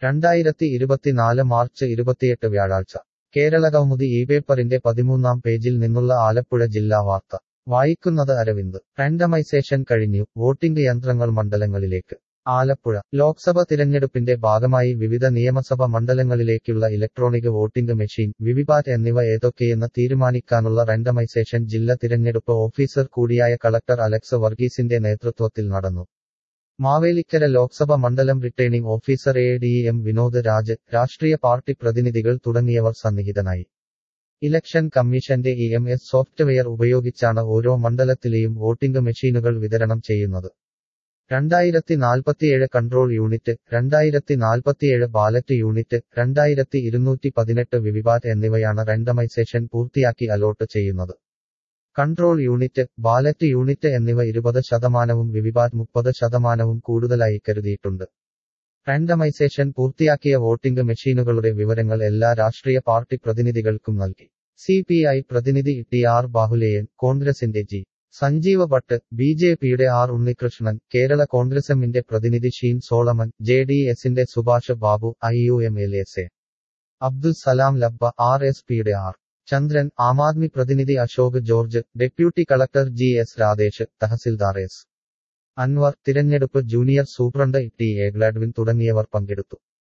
രണ്ടായിരത്തി ഇരുപത്തിനാല് മാർച്ച് ഇരുപത്തിയെട്ട് വ്യാഴാഴ്ച കേരള കൗമുദി ഈ പേപ്പറിന്റെ പതിമൂന്നാം പേജിൽ നിന്നുള്ള ആലപ്പുഴ ജില്ലാ വാർത്ത വായിക്കുന്നത് അരവിന്ദ് റാൻഡമൈസേഷൻ കഴിഞ്ഞു വോട്ടിംഗ് യന്ത്രങ്ങൾ മണ്ഡലങ്ങളിലേക്ക് ആലപ്പുഴ ലോക്സഭ തിരഞ്ഞെടുപ്പിന്റെ ഭാഗമായി വിവിധ നിയമസഭ മണ്ഡലങ്ങളിലേക്കുള്ള ഇലക്ട്രോണിക് വോട്ടിംഗ് മെഷീൻ വിവിപാറ്റ് എന്നിവ ഏതൊക്കെയെന്ന് തീരുമാനിക്കാനുള്ള റാൻഡമൈസേഷൻ ജില്ലാ തിരഞ്ഞെടുപ്പ് ഓഫീസർ കൂടിയായ കളക്ടർ അലക്സ് വർഗീസിന്റെ നേതൃത്വത്തിൽ നടന്നു മാവേലിക്കര ലോക്സഭ മണ്ഡലം returning officer A D M Vinod Raj രാഷ്ട്രീയ പാർട്ടി പ്രതിനിധികൾ തുടങ്ങിയവർ സന്നിഹിതനായി ഇലക്ഷൻ കമ്മീഷന്റെ ഇ എം എസ് സോഫ്റ്റ്വെയർ ഉപയോഗിച്ചാണ് ഓരോ മണ്ഡലത്തിലെയും വോട്ടിംഗ് മെഷീനുകൾ വിതരണം ചെയ്യുന്നത് രണ്ടായിരത്തി നാൽപ്പത്തിയേഴ് കൺട്രോൾ യൂണിറ്റ് രണ്ടായിരത്തി നാൽപ്പത്തിയേഴ് ബാലറ്റ് യൂണിറ്റ് രണ്ടായിരത്തി ഇരുന്നൂറ്റി പതിനെട്ട് വിവിപാറ്റ് എന്നിവയാണ് റാൻഡമൈസേഷൻ പൂർത്തിയാക്കി അലോട്ട് ചെയ്യുന്നത് കൺട്രോൾ യൂണിറ്റ് ബാലറ്റ് യൂണിറ്റ് എന്നിവ ഇരുപത് ശതമാനവും വിവിപാറ്റ് മുപ്പത് ശതമാനവും കൂടുതലായി കരുതിയിട്ടുണ്ട് റാൻഡമൈസേഷൻ പൂർത്തിയാക്കിയ വോട്ടിംഗ് മെഷീനുകളുടെ വിവരങ്ങൾ എല്ലാ രാഷ്ട്രീയ പാർട്ടി പ്രതിനിധികൾക്കും നൽകി സി പി ഐ പ്രതിനിധി ടി ആർ ബാഹുലേയൻ കോൺഗ്രസിന്റെ G Sanjeeva Bhat B J പിയുടെ ആർ ഉണ്ണികൃഷ്ണൻ കേരള കോൺഗ്രസ് എമ്മിന്റെ പ്രതിനിധി ഷീൻ സോളമൻ ജെ ഡി എസിന്റെ Subhash Babu I U M L S A Abdul Salam Labba R S പിയുടെ ആർ ചന്ദ്രൻ ആം ആദ്മി പ്രതിനിധി Ashok George deputy collector G S Radhesh തഹസിൽദാർ എസ് അൻവർ തിരഞ്ഞെടുപ്പ് junior superintendent T A Gladwin തുടങ്ങിയവർ പങ്കെടുത്തു